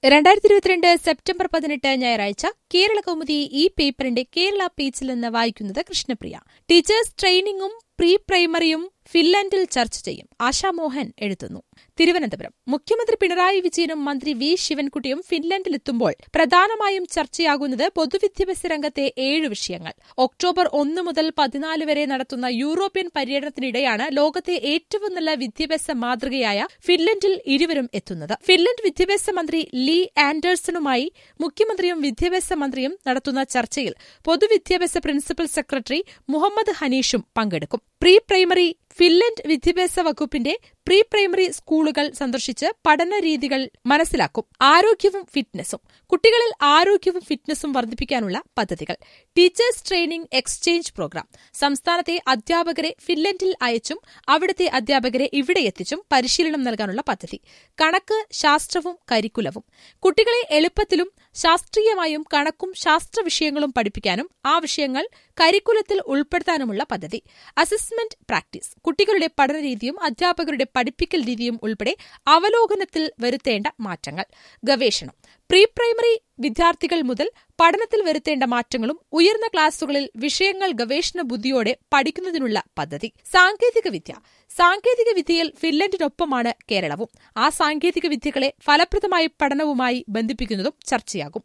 രണ്ടായിരത്തി ഇരുപത്തിരണ്ട് സെപ്റ്റംബർ പതിനെട്ട് ഞായറാഴ്ച കേരള കൗമുദി ഈ പേപ്പറിന്റെ കേരള പേജിൽ നിന്ന് വായിക്കുന്നത് കൃഷ്ണപ്രിയ ടീച്ചേഴ്സ് ട്രെയിനിങ്ങും പ്രീ പ്രൈമറിയും ഫിൻലാൻഡിൽ ചർച്ച ചെയ്യും ആശാമോഹൻ എഴുതുന്നു തിരുവനന്തപുരം മുഖ്യമന്ത്രി പിണറായി വിജയനും മന്ത്രി വി ശിവൻകുട്ടിയും ഫിൻലാൻഡിലെത്തുമ്പോൾ പ്രധാനമായും ചർച്ചയാകുന്നത് പൊതുവിദ്യാഭ്യാസ രംഗത്തെ ഏഴ് വിഷയങ്ങൾ ഒക്ടോബർ ഒന്ന് മുതൽ പതിനാല് വരെ നടത്തുന്ന യൂറോപ്യൻ പര്യടനത്തിനിടെയാണ് ലോകത്തെ ഏറ്റവും നല്ല വിദ്യാഭ്യാസ മാതൃകയായ ഫിൻലൻഡിൽ ഇരുവരും എത്തുന്നത് ഫിൻലൻഡ് വിദ്യാഭ്യാസ മന്ത്രി ലീ ആൻഡേഴ്സണുമായി മുഖ്യമന്ത്രിയും വിദ്യാഭ്യാസ മന്ത്രിയും നടത്തുന്ന ചർച്ചയിൽ പൊതുവിദ്യാഭ്യാസ പ്രിൻസിപ്പൽ സെക്രട്ടറി മുഹമ്മദ് ഹനീഷും പങ്കെടുക്കും പ്രീ പ്രൈമറി ഫിൻലൻഡ് വിദ്യാഭ്യാസ വകുപ്പിന്റെ പ്രീ പ്രൈമറി സ്കൂളുകൾ സന്ദർശിച്ച് പഠന രീതികൾ മനസ്സിലാക്കും ആരോഗ്യവും ഫിറ്റ്നസും കുട്ടികളിൽ ആരോഗ്യവും ഫിറ്റ്നസും വർദ്ധിപ്പിക്കാനുള്ള പദ്ധതികൾ ടീച്ചേഴ്സ് ട്രെയിനിംഗ് എക്സ്ചേഞ്ച് പ്രോഗ്രാം സംസ്ഥാനത്തെ അധ്യാപകരെ ഫിൻലൻഡിൽ അയച്ചും അവിടുത്തെ അധ്യാപകരെ ഇവിടെ എത്തിച്ചും പരിശീലനം നൽകാനുള്ള പദ്ധതി കണക്ക് ശാസ്ത്രവും കരിക്കുലവും കുട്ടികളെ എളുപ്പത്തിലും ശാസ്ത്രീയമായും കണക്കും ശാസ്ത്ര വിഷയങ്ങളും പഠിപ്പിക്കാനും ആ വിഷയങ്ങൾ കരിക്കുലത്തിൽ ഉൾപ്പെടുത്താനുമുള്ള പദ്ധതി അസസ്മെന്റ് പ്രാക്ടീസ് കുട്ടികളുടെ പഠനരീതിയും അധ്യാപകരുടെ പഠിപ്പിക്കൽ രീതിയും ഉൾപ്പെടെ അവലോകനത്തിൽ വരുത്തേണ്ട മാറ്റങ്ങൾ ഗവേഷണം പ്രീ പ്രൈമറി വിദ്യാർത്ഥികൾ മുതൽ പഠനത്തിൽ വരുത്തേണ്ട മാറ്റങ്ങളും ഉയർന്ന ക്ലാസുകളിൽ വിഷയങ്ങൾ ഗവേഷണ ബുദ്ധിയോടെ പഠിക്കുന്നതിനുള്ള പദ്ധതി സാങ്കേതിക വിദ്യ സാങ്കേതിക വിദ്യയിൽ ഫിൻലൻഡിനൊപ്പമാണ് കേരളവും ആ സാങ്കേതിക വിദ്യകളെ ഫലപ്രദമായ പഠനവുമായി ബന്ധിപ്പിക്കുന്നതും ചർച്ചയാകും